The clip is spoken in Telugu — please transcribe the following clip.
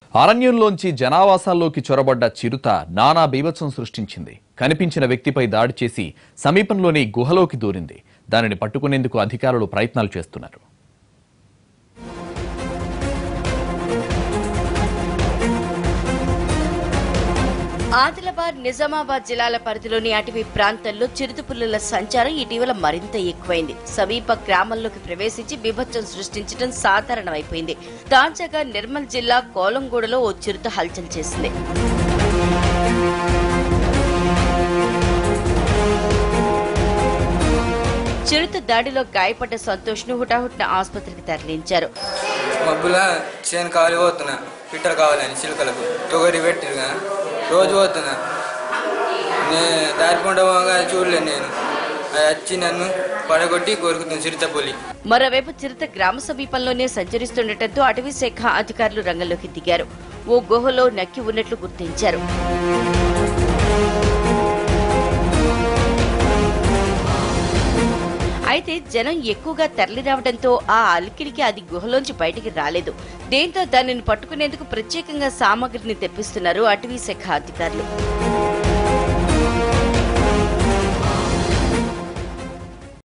అరణ్యంలోంచి జనావాసాల్లోకి చొరబడ్డ చిరుత నానా బీభత్సం సృష్టించింది కనిపించిన వ్యక్తిపై దాడి చేసి సమీపంలోని గుహలోకి దూరింది దానిని పట్టుకునేందుకు అధికారులు ప్రయత్నాలు చేస్తున్నారు ఆదిలాబాద్ నిజామాబాద్ జిల్లాల పరిధిలోని అటవీ ప్రాంతాల్లో చిరుతపులుల సంచారం ఇటీవల మరింత ఎక్కువైంది సమీప గ్రామాల్లోకి ప్రవేశించి బీభత్సం సృష్టించడం సాధారణమైపోయింది తాజాగా నిర్మల్ జిల్లా కోలంగూడలో ఓ చిరుత హల్చల్ చేసింది చిరుత దాడిలో గాయపడ్డ సంతోష్ ను హుటాహుటిన ఆసుపత్రికి తరలించారు మబ్బుల చేను కావాలి పోతున్నా పిట్టలు కావాలని చిలుకలకు తొగరి పెట్టిరుగా రోజు పోతున్నా నే దారిపండ పోగా చూడలేను నేను అది వచ్చి నన్ను పడగొట్టి కొరుకుతుంది చిరుతపులి మరోవైపు చిరుత గ్రామ సమీపంలోనే సంచరిస్తుండటంతో అటవీ శాఖ అధికారులు రంగంలోకి దిగారు ఓ గుహలో నక్కి ఉన్నట్లు గుర్తించారు అయితే జనం ఎక్కువగా తరలిరావడంతో ఆ అలికిడికి అది గుహలోంచి బయటికి రాలేదు దీంతో దానిని పట్టుకునేందుకు ప్రత్యేకంగా సామాగ్రిని తెప్పిస్తున్నారు అటవీ శాఖ అధికారులు